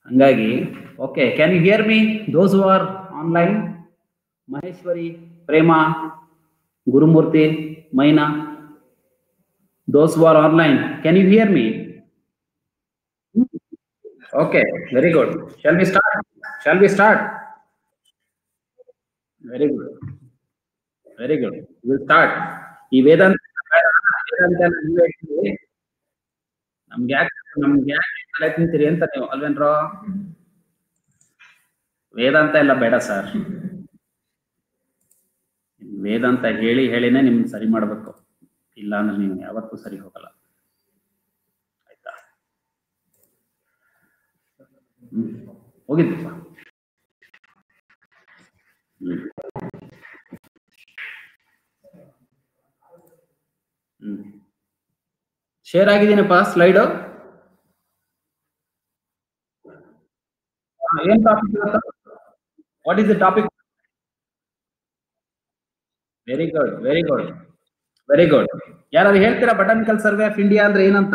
ಹಂಗಾಗಿ okay can you hear me those who are online Maheshwari Prema Gurumurthy Maina those who are online can you hear me okay very good shall we start shall we start very good very good will start ಈ ವೇದಾಂತ ವೇದಾಂತ ಎಲ್ಲ ನೀವೇ ಹೇಳ್ತೀರಿ. ನಮ್ಗೆ ಯಾಕೆ ನಮ್ಗೆ ಯಾಕೆ ತಲೆ ತಿಂತೀರಿ ಅಂತ ನೀವು ಅಲ್ವೇನ್ರೋ ವೇದಾಂತ ಎಲ್ಲ ಬೇಡ ಸರ್ ವೇದಾಂತ ಹೇಳಿ ಹೇಳಿನೇ ನಿಮ್ಗೆ ಸರಿ ಮಾಡ್ಬೇಕು ಇಲ್ಲ ಅಂದ್ರೆ ನೀವು ಯಾವತ್ತೂ ಸರಿ ಹೋಗಲ್ಲ ಆಯ್ತಾ ಹ್ಮ್ ಹೋಗಿದ್ದಪ್ಪ ಹ್ಮ್ ಹ್ಮ್ ಶೇರ್ ಆಗಿದ್ದೀನಪ್ಪ ಸ್ಲೈಡು ಏನ್ topic what is the topic very good very good very good ಯಾರಾದ್ರು ಹೇಳ್ತೀರಾ ಬಟಾನಿಕಲ್ ಸರ್ವೆ ಆಫ್ ಇಂಡಿಯಾ ಅಂದ್ರೆ ಏನಂತ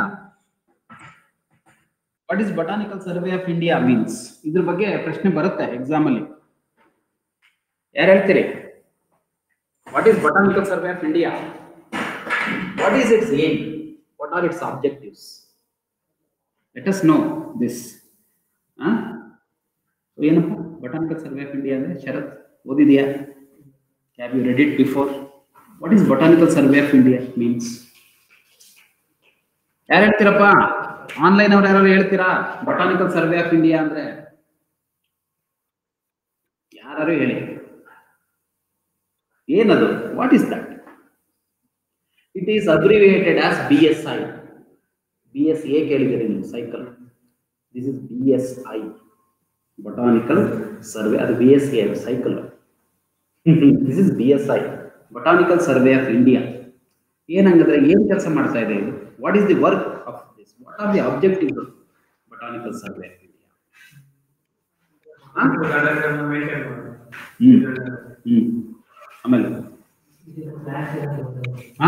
what is botanical survey of India means ಇದ್ರ ಬಗ್ಗೆ ಪ್ರಶ್ನೆ ಬರುತ್ತೆ ಎಕ್ಸಾಮ್ ಅಲ್ಲಿ ಯಾರು ಹೇಳ್ತೀರಿ what is botanical survey of India what is its aim what are its objectives let us know this ಏನಪ್ಪ ಬಟಾನಿಕಲ್ ಸರ್ವೆ ಆಫ್ ಇಂಡಿಯಾ ಅಂದ್ರೆ ಶರತ್ ಓದಿದ್ಯಾ have you read it before what is botanical survey of India means ಯಾರು ಹೇಳ್ತೀರಪ್ಪ online ಅವ್ರು ಯಾರು ಹೇಳ್ತೀರಾ botanical survey of India ಅಂದ್ರೆ ಯಾರು ಹೇಳಿ ಏನದು what is that it is abbreviated as B S I B S A ಕೇಳಿದ್ದೀರಿ ನೀವು cycle this is B S I botanical survey ಅದು B S A cycle this is B S I botanical survey of India ಏನಂಗಂದ್ರೆ ಏನ್ ಕೆಲಸ ಮಾಡ್ತಾ ಇದೆ ಇದು what is the work of this what are the objective botanical survey of India hmm hmm ಆಮೇಲೆ ಹಾ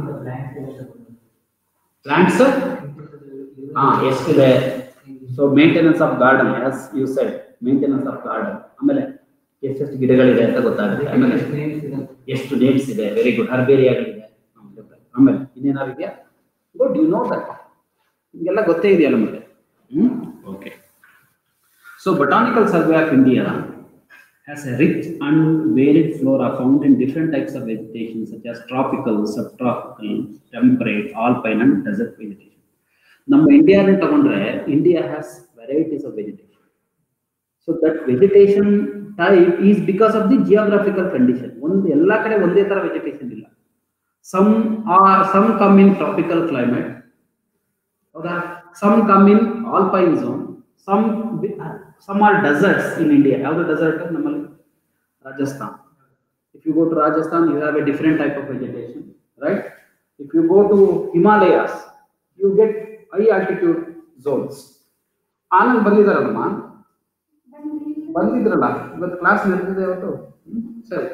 plants ಹಾ ಎಷ್ಟಿದೆ so maintenance of garden as you said maintenance of garden ಆಮೇಲೆ ಎಷ್ಟೆಷ್ಟು ಗಿಡಗಳಿದೆ ಅಂತ ಗೊತ್ತಾಗುತ್ತೆ ಆಮೇಲೆ ಎಷ್ಟು ನೇಮ್ಸ್ ಇದೆ ವೆರಿ ಗುಡ್ ಹರ್ಬೇರಿಯಾಗಳಿದೆ ಆಮೇಲೆ ಇನ್ನೇನಾದ್ರು ಇದೆಯಾ ಗುಡ್ ಯು ನೋ ದಟ್ ನಿಮಗೆಲ್ಲ ಗೊತ್ತೇ ಇದೆಯಲ್ಲ ಮತ್ತೆ hmm okay so botanical survey of India has a rich and varied flora found in different types of vegetation such as tropical, subtropical, temperate, alpine and desert vegetation. ನಮ್ಮ ಇಂಡಿಯಾನ ತಗೊಂಡ್ರೆ India has varieties of vegetation so that vegetation type is because of the geographical condition ಒಂದು ಎಲ್ಲಾ ಕಡೆ ಒಂದೇ ತರ vegetation ಇಲ್ಲ some are some come in tropical climate ಹೌದಾ some come in alpine zone some some are deserts in India ಯಾವ್ದು desert ನಮ್ಮಲ್ಲಿ Rajasthan if you go to Rajasthan you have a different type of vegetation right if you go to Himalayas you get high altitude zones Anand ಬಂದಿದ್ದಾರಲ್ಲಮ್ಮ ಬಂದಿದ್ರಲ್ಲ ಇವತ್ತು class ನಡೆದಿದೆ ಇವತ್ತು ಹ್ಮ್? ಸರಿ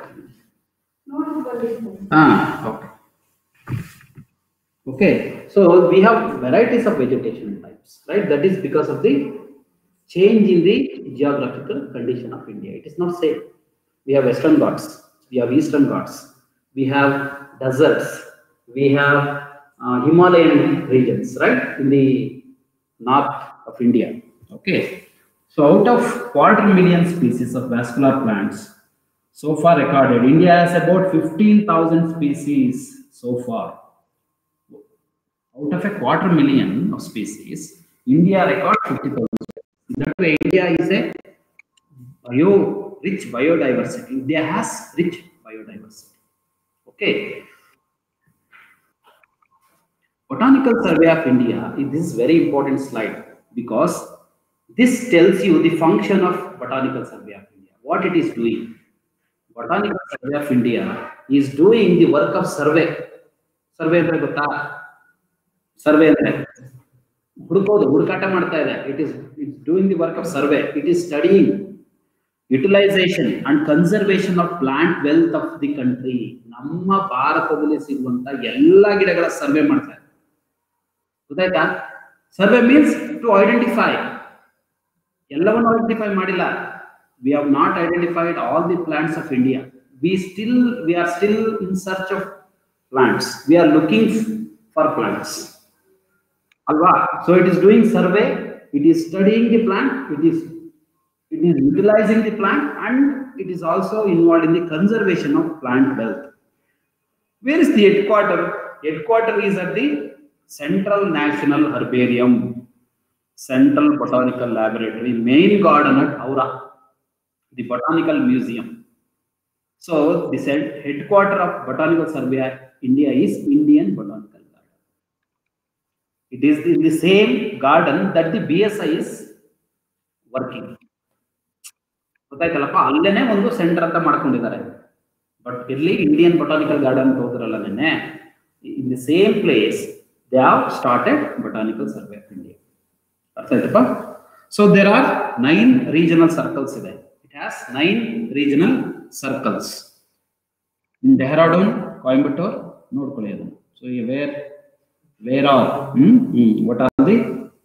ಹಾ okay Okay, so we have varieties of vegetation types, right? That is because of the change in the geographical condition of India. It is not same. We have Western Ghats, we have Eastern Ghats, we have deserts, we have uh, Himalayan regions, right? In the north of India. Okay, so out of quarter million species of vascular plants so far recorded, India has about 15,000 species so far out of a quarter million of species, India records 50,000. That way, India is a bio rich biodiversity. India has rich biodiversity. Okay. Botanical Survey of India is this very important slide because this tells you the function of Botanical Survey of India, what it is doing. Botanical Survey of India is doing the work of survey. Survey ಅಂದ್ರೆ ಗೊತ್ತಾ survey ಅಂದ್ರೆ ಹುಡುಕೋದು ಹುಡುಕಾಟ ಮಾಡ್ತಾ ಇದೆ it is it's doing the work of survey it is studying utilization and conservation of plant wealth of the country ನಮ್ಮ ಭಾರತದಲ್ಲಿ ಸಿಗುವಂತ ಎಲ್ಲಾ ಗಿಡಗಳ ಸರ್ವೆ ಮಾಡ್ತಾ ಇದೆ ಗೊತ್ತಾಯ್ತಾ ಸರ್ವೆ ಮೀನ್ಸ್ ಟು ಐಡೆಂಟಿಫೈ ಎಲ್ಲವನ್ನು ಐಡೆಂಟಿಫೈ ಮಾಡಿಲ್ಲ we have not identified all the plants of India we still we are still in search of plants we are looking for plants ಅಲ್ವಾ so it is doing survey it is studying the plant it is it is utilizing the plant and it is also involved in the conservation of plant wealth. Where is the headquarter? Headquarter is at the Central National Herbarium, Central Botanical Laboratory, main garden at Aura, the Botanical Museum. So the cent- headquarter of Botanical Survey of India is Indian Botanical Garden. It is in the same garden that the BSI is working. ಗೊತ್ತಾಯ್ತಲ್ಲಪ್ಪ ಅಲ್ಲೇನೆ ಒಂದು centre ಅಂತ ಮಾಡ್ಕೊಂಡಿದ್ದಾರೆ but ಇಲ್ಲಿ Indian botanical garden ಹೋದ್ರಲ್ಲ ನೆನ್ನೆ in the same place they have started botanical survey of India ಅರ್ಥ ಆಯ್ತಪ್ಪ so there are nine regional circles ಇದೆ it has nine regional circles in Dehradun Coimbatore ನೋಡ್ಕೊಳ್ಳಿ ಅದನ್ನು so where where are hmm hmm what are the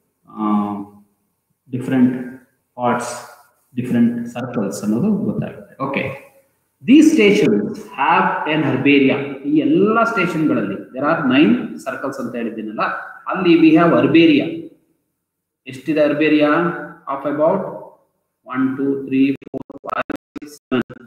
different parts different circles ಅನ್ನೋದು ಗೊತ್ತಾಗುತ್ತೆ okay the station have an herbaria ಈ ಎಲ್ಲ ಸ್ಟೇಷನ್ಗಳಲ್ಲಿ there are nine circles ಅಂತ ಹೇಳಿದ್ದೀನಲ್ಲ ಅಲ್ಲಿ ವಿ ಹ್ಯಾವ್ ಹರ್ಬೇರಿಯಾ ಎಷ್ಟಿದೆ ಹರ್ಬೇರಿಯಾ of about one two three four five six seven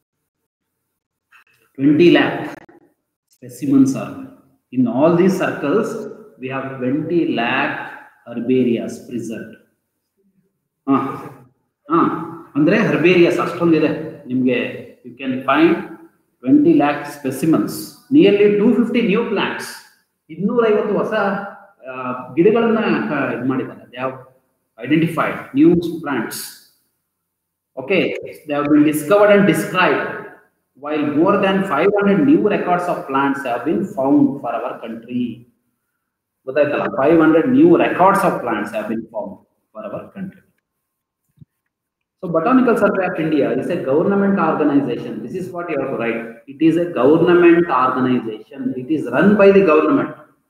twenty lakh specimens are in all these circles we have twenty lakh herbarias preserved ಹಾ ಹಾ ಅಂದ್ರೆ ಹರ್ಬೇರಿಯಸ್ ಅಷ್ಟೊಂದಿದೆ ನಿಮಗೆ you can find twenty lakh specimens nearly two fifty new plants ಇನ್ನೂರೈವತ್ತು ಹೊಸ ಆ, ಗಿಡಗಳನ್ನ ಇದು ಮಾಡಿದ್ದಾರೆ they have identified new plants okay they have been discovered and described while more than 500 new records of plants have been found for our country. ಗೊತ್ತಾಯ್ತಲ್ಲ five hundred new records of plants have been found for our country So Botanical Survey of India is a government organization. This is what you have to write. It is a government organization. It is run by the government.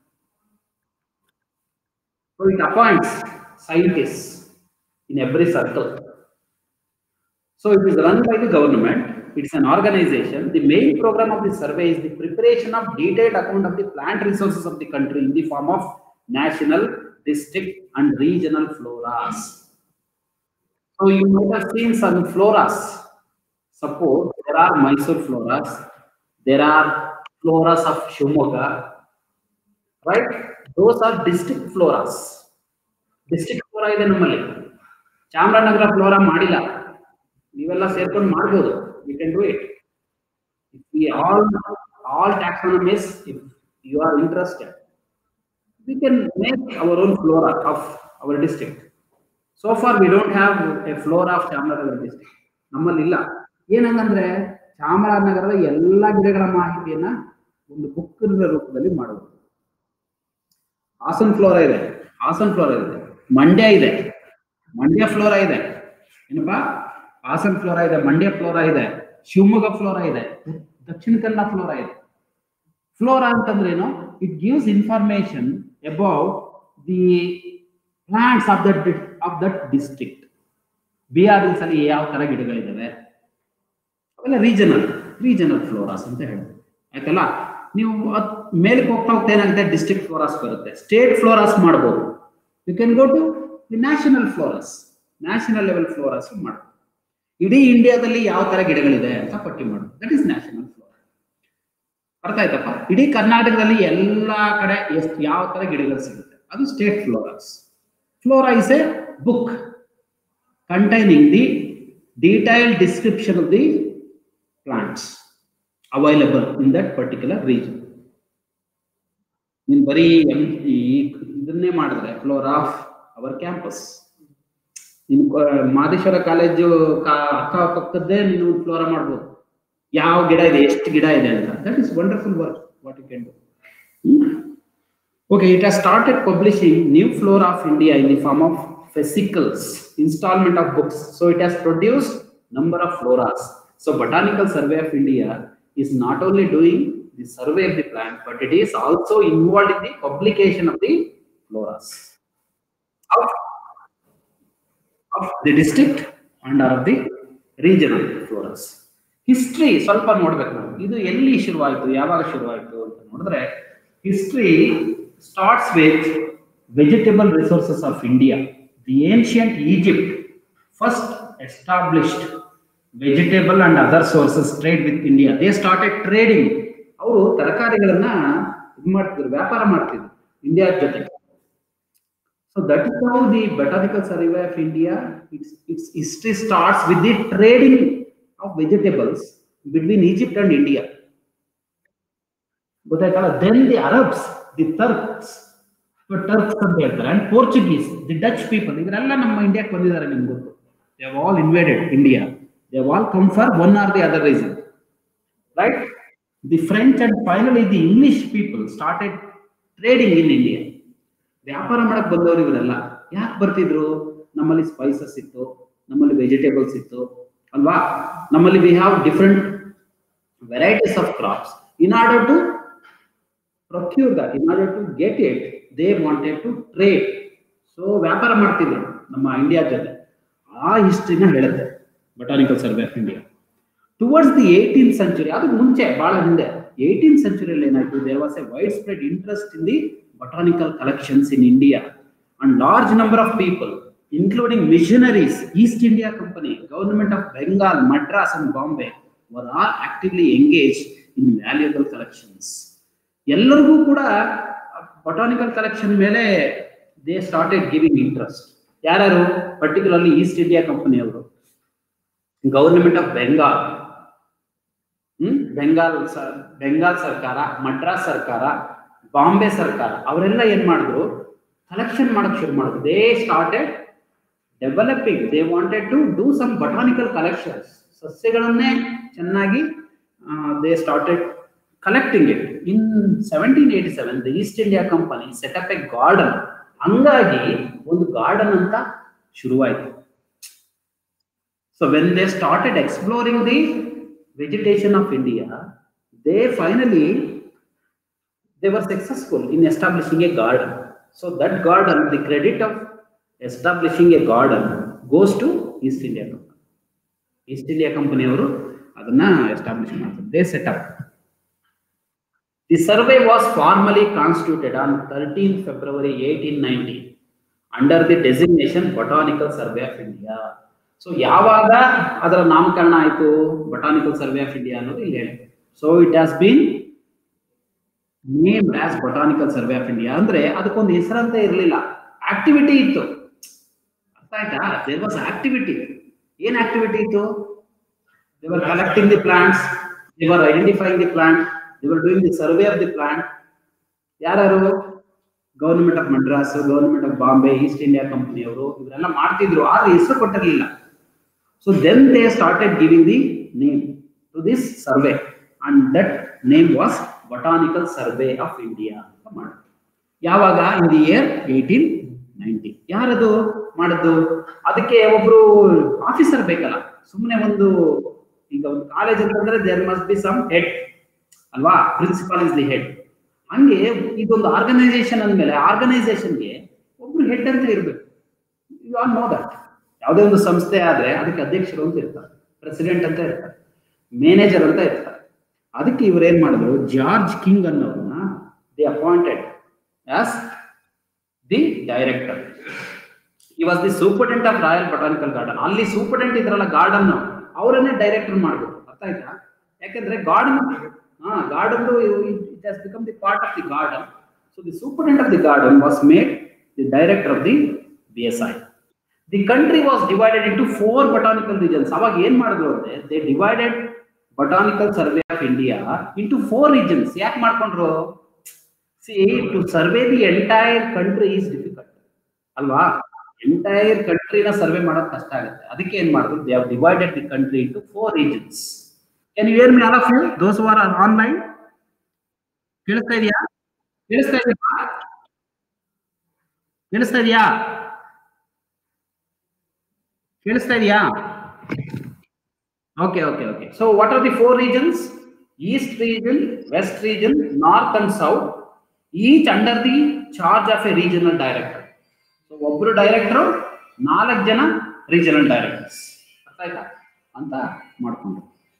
So it appoints scientists in every circle. So it is run by the government. It's an organization. The main program of the survey is the preparation of detailed account of the plant resources of the country in the form of national, district, and regional floras. So you might have seen some floras. Suppose there are Mysore floras, there are floras of Shumoga, right? Those are district floras. District flora ಇದೆ ನಮ್ಮಲ್ಲಿ Chamarajanagar flora ಮಾಡಿಲ್ಲ ನೀವೆಲ್ಲ ಸೇರ್ಕೊಂಡು ಮಾಡ್ಬೋದು we can do it we all all taxonomies if you are interested we can make our own flora of our district so far we don't have a flora of Chamarajanagar district ನಮ್ಮಲ್ಲಿ ಇಲ್ಲ ಏನಂಗಂದ್ರೆ ಚಾಮರಾಜನಗರದ ಎಲ್ಲಾ ಗಿಡಗಳ ಮಾಹಿತಿಯನ್ನ ಒಂದು ಬುಕ್ ರೂಪದಲ್ಲಿ ಮಾಡಬಹುದು Haasan flora ಇದೆ ಹಾಸನ್ ಫ್ಲೋರಾ ಇದೆ ಮಂಡ್ಯ ಇದೆ ಮಂಡ್ಯ ಫ್ಲೋರಾ ಇದೆ ಏನಪ್ಪಾ ಹಾಸನ್ ಫ್ಲೋರಾ ಇದೆ ಮಂಡ್ಯ ಫ್ಲೋರಾ ಇದೆ ಶಿವಮೊಗ್ಗ ಫ್ಲೋರಾ ಇದೆ ದಕ್ಷಿಣ ಕನ್ನಡ ಫ್ಲೋರಾ ಇದೆ ಫ್ಲೋರಾ ಅಂತಂದ್ರೆ ಏನು it gives information about the plants of that of that district BR ಅಲ್ಲಿ ಯಾವ ತರ ಗಿಡಗಳಿದಾವೆ ಅವೆಲ್ಲ ರೀಜನಲ್ ರೀಜನಲ್ ಫ್ಲೋರಾಸ್ ಅಂತ ಹೇಳ್ಬೋದು ಆಯ್ತಲ್ಲ ನೀವು ಅದ್ ಮೇಲಕ್ಕೆ ಹೋಗ್ತಾ ಹೋಗ್ತಾ ಏನಾಗುತ್ತೆ ಡಿಸ್ಟ್ರಿಕ್ಟ್ ಫ್ಲೋರಾಸ್ ಬರುತ್ತೆ ಸ್ಟೇಟ್ ಫ್ಲೋರಾಸ್ ಮಾಡ್ಬೋದು you can go to the national floras national level floras ಮಾಡ್ಬೋದು ಇಡೀ ಇಂಡಿಯಾದಲ್ಲಿ ಯಾವ ತರ ಗಿಡಗಳಿದೆ ಅಂತ ಪಟ್ಟಿ ಮಾಡೋದು ದಟ್ ಇಸ್ ನ್ಯಾಷನಲ್ ಫ್ಲೋರಾ ಅರ್ಥ ಆಯ್ತಪ್ಪ ಇಡೀ ಕರ್ನಾಟಕದಲ್ಲಿ ಎಲ್ಲಾ ಕಡೆ ಎಷ್ಟು ಯಾವ ತರ ಗಿಡಗಳು ಸಿಗುತ್ತೆ ಅದು state floras flora is a book containing the detailed description of the plants available in that particular region. ನೀನ್ ಬರೀ ಎಂ- ಈ ಇದನ್ನೇ ಮಾಡಿದ್ರೆ ಫ್ಲೋರ್ ಆಫ್ ಅವರ್ ಕ್ಯಾಂಪಸ್ ನಿನ್ ಮಾದೇಶ್ವರ ಕಾಲೇಜು ಅಕ್ಕ ಪಕ್ಕದ್ದೇ ನೀನು ಫ್ಲೋರ ಮಾಡ್ಬೋದು ಯಾವ ಗಿಡ ಇದೆ ಎಷ್ಟು ಗಿಡ ಇದೆ ಅಂತ that is wonderful work what you can do Okay, it has started publishing New Flora of India in the form of fascicles, installment of books. So it has produced number of floras. So Botanical Survey of India is not only doing the survey of the plant, but it is also involved in the publication of the floras. How, of the district and or of the regional floras history ಸ್ವಲ್ಪ ನೋಡ್ಬೇಕು ನಾವು ಇದು ಎಲ್ಲಿ ಶುರುವಾಯಿತು ಯಾವಾಗ ಶುರುವಾಯಿತು ಅಂತ ನೋಡಿದ್ರೆ history starts with vegetable resources of India the ancient Egypt first established vegetable and other sources trade with India they started trading ಅವರು ತರಕಾರಿಗಳನ್ನ ಇದು ಮಾಡ್ತಿದ್ರು ವ್ಯಾಪಾರ ಮಾಡ್ತಿದ್ರು ಇಂಡಿಯಾ ಜೊತೆ so that is how the botanical survey of India its its history starts with the trading of vegetables between Egypt and India ಗೊತ್ತಾಯ್ತಲ್ಲ then the Arabs the Turks Turks ಅಂತ ಹೇಳ್ತಾರೆ and Portuguese the Dutch people ಇವರೆಲ್ಲ ನಮ್ಮ ಇಂಡಿಯಾಕ್ಕೆ ಬಂದಿದ್ದಾರೆ ನಿಮ್ಗೆ ಗೊತ್ತು they all invaded India they all come for one or the other reason right the French and finally the English people started trading in India ವ್ಯಾಪಾರ ಮಾಡಕ್ ಬಂದವರು ಇವರೆಲ್ಲ ಯಾಕೆ ಬರ್ತಿದ್ರು ನಮ್ಮಲ್ಲಿ ಸ್ಪೈಸಸ್ ಇತ್ತು ನಮ್ಮಲ್ಲಿ ವೆಜಿಟೇಬಲ್ಸ್ ಇತ್ತು ಅಲ್ವಾ ನಮ್ಮಲ್ಲಿ we have different varieties of crops in order to procure that in order to get it they wanted to trade so ವ್ಯಾಪಾರ ಮಾಡ್ತಿದ್ರು ನಮ್ಮ ಇಂಡಿಯಾ ಜೊತೆ ಆ ಹಿಸ್ಟ್ರಿನ ಹೇಳುತ್ತೆ botanical survey of India towards the eighteen century ಅದು ಮುಂಚೆ ಬಹಳ ಹಿಂದೆ ಏಯ್ಟೀನ್ ಸೆಂಚುರಿಯಲ್ಲಿ ಏನಾಯ್ತು there was a wide spread interest in the botanical collections in India and large number of people, including missionaries, East India Company, government of Bengal, Madras and Bombay, were all actively engaged in valuable collections. ಎಲ್ಲರಿಗೂ ಕೂಡ botanical collection ಮೇಲೆ they started giving interest ಯಾರು particularly East India ಕಂಪನಿಯವರು government of Bengal hmm Bengal Bengal ಸರ್ಕಾರ ಮಡ್ರಾಸ್ ಸರ್ಕಾರ ಬಾಂಬೆ ಸರ್ಕಾರ ಅವರೆಲ್ಲ ಏನ್ ಮಾಡಿದ್ರು ಕಲೆಕ್ಷನ್ ಮಾಡಕ್ ಶುರು ಮಾಡಿದ್ರು they started developing they wanted to do some botanical collections ಸಸ್ಯಗಳನ್ನೇ ಚೆನ್ನಾಗಿ they started collecting it in seventeen eighty seven the East India company set up a garden ಹಂಗಾಗಿ ಒಂದು ಗಾರ್ಡನ್ ಅಂತ ಶುರುವಾಯಿತು so when they started exploring the vegetation of India they finally they were successful in establishing a garden. So that garden, the credit of establishing a garden goes to East India Company. East India Company ಅವರು ಅದನ್ನ establish ಮಾಡ್ತಾರೆ they set up the survey was formally constituted on thirteen February eighteen ninety under the designation botanical survey of India so ಯಾವಾಗ ಅದರ ನಾಮಕರಣ ಆಯಿತು botanical survey of India ಅನ್ನೋದು ಇಲ್ಲಿ ಹೇಳುತ್ತೆ so it has been name as botanical survey of India ಅಂದ್ರೆ ಅದಕ್ಕೊಂದು ಹೆಸರಂತ ಇರಲಿಲ್ಲ ಆಕ್ಟಿವಿಟಿ ಇತ್ತು ಅರ್ಥ ಆಯ್ತಾ ದೇರ್ ವಾಸ್ ಆಕ್ಟಿವಿಟಿ ಏನ್ ಆಕ್ಟಿವಿಟಿ ಇತ್ತು they were collecting the plants they were identifying the plant they were doing the survey of the plant ಯಾರು government of Madras government of Bombay East India ಕಂಪನಿಯವರು ಇವರೆಲ್ಲ ಮಾಡ್ತಿದ್ರು ಆದ್ರೆ ಹೆಸರು ಕೊಟ್ಟಿರಲಿಲ್ಲ so then they started giving the name to this survey and that name was botanical survey of India ಅಂತ ಮಾಡಿದ್ರು ಯಾವಾಗ in the year eighteen ninety ಯಾರದು ಮಾಡದ್ದು ಅದಕ್ಕೆ ಒಬ್ರು ಆಫೀಸರ್ ಬೇಕಲ್ಲ ಸುಮ್ಮನೆ ಒಂದು ಈಗ ಒಂದು ಕಾಲೇಜ್ ಅಂತಂದ್ರೆ there must be some head ಅಲ್ವಾ ಪ್ರಿನ್ಸಿಪಾಲ್ ಇಸ್ ದಿ ಹೆಡ್ ಹಂಗೆ ಇದೊಂದು ಆರ್ಗನೈಸೇಷನ್ ಅಂದ್ಮೇಲೆ ಆರ್ಗನೈಸೇಷನ್ಗೆ ಒಬ್ರು ಹೆಡ್ ಅಂತ ಇರ್ಬೇಕು ಯು ಆಲ್ ನೋ ದಟ್ ಯಾವುದೇ ಒಂದು ಸಂಸ್ಥೆ ಆದ್ರೆ ಅದಕ್ಕೆ ಅಧ್ಯಕ್ಷರು ಅಂತ ಇರ್ತಾರೆ ಪ್ರೆಸಿಡೆಂಟ್ ಅಂತ ಇರ್ತಾರೆ ಮ್ಯಾನೇಜರ್ ಅಂತ ಇರ್ತಾರೆ ಅದಕ್ಕೆ ಇವ್ರು ಏನ್ ಮಾಡಿದ್ರು ಜಾರ್ಜ್ ಕಿಂಗ್ ಅನ್ನೋರನ್ನ the appointed as the director he was the superintendent of royal botanical garden ಅಲ್ಲಿ ಸೂಪರ್ಡೆಂಟ್ ಇದ್ರಲ್ಲ ಗಾರ್ಡನ್ ಅವರನ್ನೇ ಡೈರೆಕ್ಟರ್ ಮಾಡ್ಬೇಕು ಅರ್ಥ ಆಯ್ತಾ ಯಾಕಂದ್ರೆ ಗಾರ್ಡನ್ ಹಾ garden it has become the part of the garden so the superintendent of the garden was made the director of the B S I the country was divided into four botanical regions ಅವಾಗ ಏನ್ ಮಾಡಿದ್ರು ಅಂದ್ರೆ they divided botanical survey of India into four regions ಯಾಕೆ ಮಾಡ್ಕೊಂಡ್ರು see to survey the entire country is difficult ಅಲ್ವಾ entire ಕಂಟ್ರಿನ survey ಮಾಡೋದು ಕಷ್ಟ ಆಗುತ್ತೆ ಅದಕ್ಕೆ ಏನ್ ಮಾಡಿದ್ರು they have divided the country into four regions can you hear me all of you those are online ಕೇಳಿಸ್ತಾ ಇದೆಯಾ ಕೇಳಿಸ್ತಾ ಇದೆಯಾ ಕೇಳಿಸ್ತಾ ಇದೆಯಾ ಕೇಳಿಸ್ತಾ ಇದೆಯಾ okay okay okay so what are the four regions east region west region north and south each under the charge of a regional director so ಒಬ್ರು director ನಾಲ್ಕು ಜನ ರೀಜನಲ್ ಡೈರೆಕ್ಟರ್ಸ್ ಅರ್ಥ ಆಯ್ತಾ ಅಂತ ಮಾಡ್ಕೊಂಡು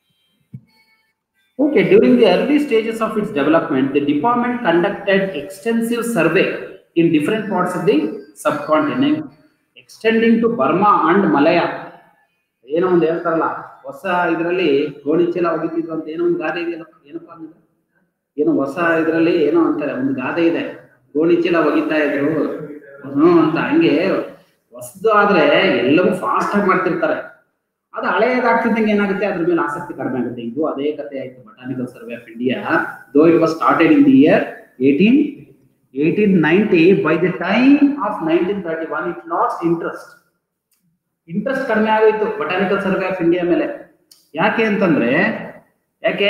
Okay, during the early stages of its development, the department conducted extensive survey in different parts of the subcontinent, extending to Burma and Malaya. ಏನೋ ಒಂದು ಹೇಳ್ತಾರಲ್ಲ ಹೊಸ ಇದರಲ್ಲಿ ಗೋಣಿ ಚೀಲ ಒಗಿತಿದ್ರು ಅಂತ ಏನೋ ಒಂದು ಗಾದೆ ಇದೆಯಲ್ಲ ಏನಪ್ಪ ಅಂದ್ರೆ ಏನೋ ಹೊಸ ಇದರಲ್ಲಿ ಏನೋ ಅಂತಾರೆ ಒಂದು ಗಾದೆ ಇದೆ ಗೋಣಿ ಚೀಲ ಒಗಿತಾ ಇದ್ರು ಹ್ಮ್ ಅಂತ ಹಂಗೆ ಹೊಸದು ಆದ್ರೆ ಎಲ್ಲವೂ ಫಾಸ್ಟ್ ಆಗಿ ಮಾಡ್ತಿರ್ತಾರೆ ಅದು ಹಳೆಯದಾಗ್ತಿದ್ದಂಗೆ ಏನಾಗುತ್ತೆ ಅದ್ರ ಮೇಲೆ ಆಸಕ್ತಿ ಕಡಿಮೆ ಆಗುತ್ತೆ ಇದು ಅದೇ ಕಥೆ ಆಯ್ತು botanical survey of India though it was started in the year eighteen eighteen ninety by the time of nineteen thirty one it lost interest interest ಕಡಿಮೆ ಆಗೋಯ್ತು ಬಟಾನಿಕಲ್ ಸರ್ವೆ ಆಫ್ ಇಂಡಿಯಾ ಮೇಲೆ ಯಾಕೆ ಅಂತಂದ್ರೆ ಯಾಕೆ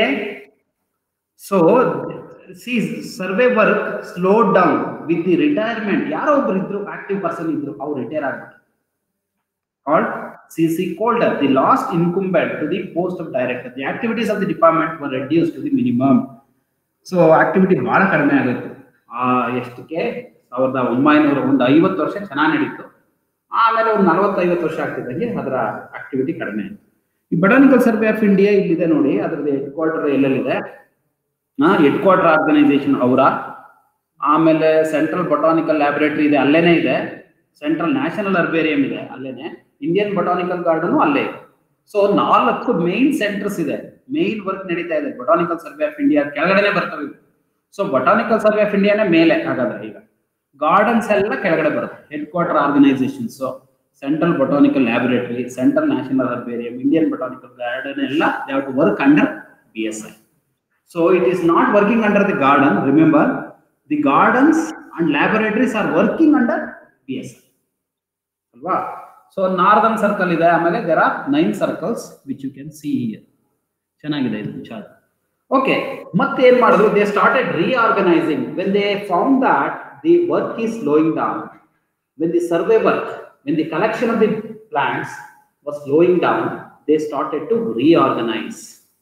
so see survey work slow down with the retirement ಯಾರೋ ಒಬ್ರು ಇದ್ರು active person ಇದ್ರು ಅವ್ರು ರಿಟೈರ್ ಆಗ್ಬಿಟ್ಟು called CC Calder, the last incumbent to the post of director. The activities of the department were reduced to the minimum. So activity ಬಹಳ ಕಡಿಮೆ ಆಗಿತ್ತು ಆ ಎಷ್ಟಕ್ಕೆ ಸಾವಿರದ ಒಂಬೈನೂರ ಒಂದು ಐವತ್ತು ವರ್ಷ ಚೆನ್ನಾಗಿ ನಡೀತು ಆಮೇಲೆ ಒಂದು ನಲವತ್ತೈವತ್ತು ವರ್ಷ ಆಗ್ತಿದ್ದಂಗೆ ಅದರ ಆಕ್ಟಿವಿಟಿ ಕಡಿಮೆ ಆಯ್ತು ಈ ಬಟಾನಿಕಲ್ ಸರ್ವೆ ಆಫ್ ಇಂಡಿಯಾ ಇಲ್ಲಿದೆ ನೋಡಿ ಅದರದ್ದು ಹೆಡ್ ಕ್ವಾರ್ಟರ್ ಎಲ್ಲೆಲ್ಲಿದೆ ಹೆಡ್ ಕ್ವಾರ್ಟರ್ ಆರ್ಗನೈಸೇಷನ್ ಅವರ ಆಮೇಲೆ ಸೆಂಟ್ರಲ್ ಬೊಟಾನಿಕಲ್ ಲ್ಯಾಬೊರೇಟರಿ ಇದೆ ಅಲ್ಲೇನೆ ಇದೆ ಸೆಂಟ್ರಲ್ ನ್ಯಾಷನಲ್ ಅರ್ಬೇರಿಯಂ ಇದೆ ಅಲ್ಲೇನೆ ಇಂಡಿಯನ್ ಬೊಟಾನಿಕಲ್ ಗಾರ್ಡನ್ ಅಲ್ಲೇ ಇದೆ ಸೊ ನಾಲ್ಕು ಮೇನ್ ಸೆಂಟರ್ಸ್ ಇದೆ ಮೇನ್ ವರ್ಕ್ ನಡೀತಾ ಇದೆ ಬೊಟಾನಿಕಲ್ ಸರ್ವೆ ಆಫ್ ಇಂಡಿಯಾ ಕೆಳಗಡೆನೆ ಬರ್ತವೆ ಸೊ ಬೊಟಾನಿಕಲ್ ಸರ್ವೆ ಆಫ್ ಇಂಡಿಯಾನೇ ಮೇಲೆ ಹಾಗಾದ್ರೆ ಈಗ ಗಾರ್ಡನ್ಸ್ ಎಲ್ಲ ಕೆಳಗಡೆ ಬರುತ್ತೆ headquarter organisations central botanical laboratory central national herbarium Indian botanical garden ಎಲ್ಲ they have to work under B S I so it is not working under the garden remember the gardens and laboratories are working under B S I ಅಲ್ವಾ so northern circle ಇದೆ ಆಮೇಲೆ there are nine circles which you can see ಚೆನ್ನಾಗಿದೆ ಇದು chart okay ಮತ್ತೆ ಏನ್ ಮಾಡಿದ್ರು they started reorganising when they found that the work is slowing down when the survey work when the collection of the plants was slowing down they started to reorganise